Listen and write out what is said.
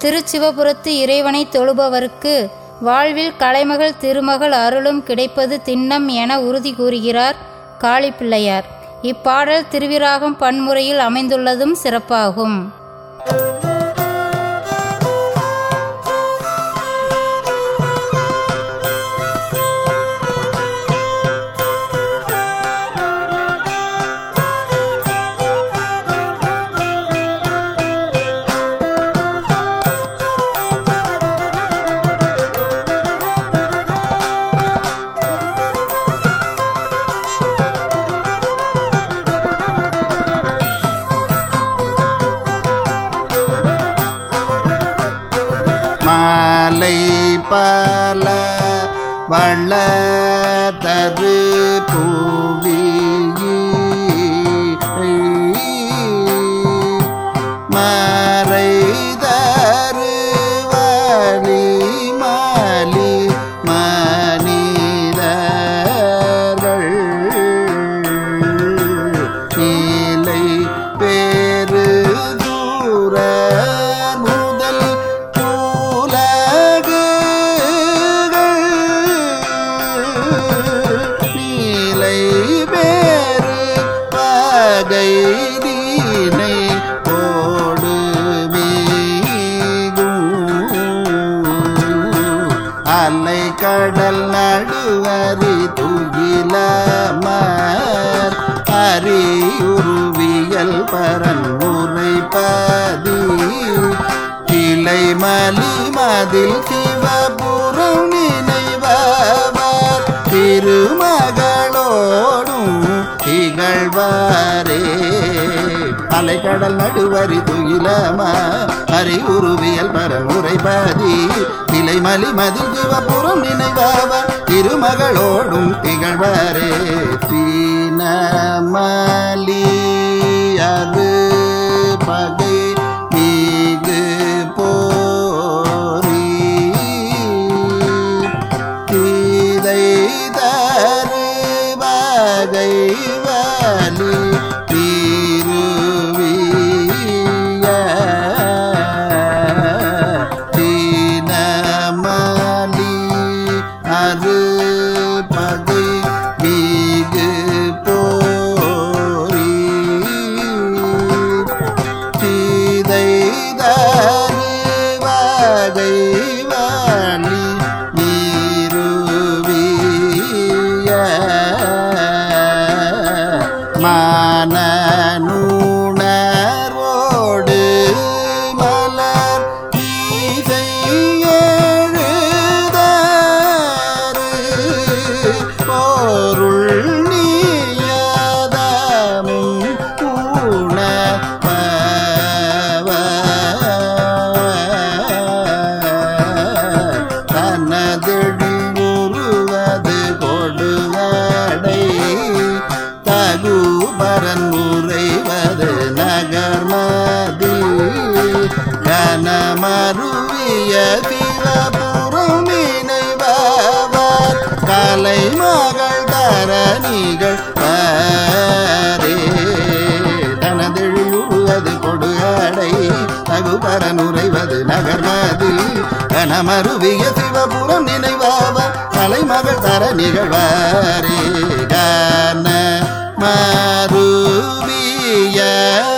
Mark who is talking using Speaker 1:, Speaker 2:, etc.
Speaker 1: திருச்சிவபுரத்து இறைவனை தொழுபவர்க்கு வாழ்வில் கலைமகள் திருமகள் அருளும் கிடைப்பது திண்ணம் என உறுதி கூறுகிறார் காளிப்பிள்ளையார் இப்பாடல் திருவிராகம் பன்முறையில் அமைந்துள்ளதும் சிறப்பாகும்
Speaker 2: மாலை பல வளதரு பூவி மறைதரு வழி மாலி மனிதர்கள் நீலை பேரு தூர முதல் நீலை பேரு பகை நீனை போடு அலை கடல் நடுவரி துயிலமர் அரியுருவியல் பரன் உரைப்பதி கிளை மலி மதில் சிவபுரம் நினைவவர் திருமகளோடும் திகழ்வாரே அலைக்கடல் நடுவரி துயிலம அறிவுருவியல் பரமுறைபதி கிளை மலி மதில் சிவபுரம் நினைவவர் திருமகளோடும் திகழ்வாரே சீனமலி அது பகை மீது போரி தீதை தரு வகை வலி தீருவிய தீனமலி அது பகை மீது போரி சீதை வகை வாணி நீருவிய மானூணரோடு மலர் ஈசை எழுதாறு பொருள் நீயதமும் தனதெடி உருவது கொடுவடை தகுபரன் உரைவது நகர்மதி கனமருவிய சிவபுரம் நினைவார் கலை மகள் தரணிகள் பாரே தனதெழியுருவது கொடு அடை தகுபரன் உரைவது நகர்மதி கனமருவிய சிவபுரம் நினைவாவ கலைமகள் தர நிகழ்வாரே கன மருவிய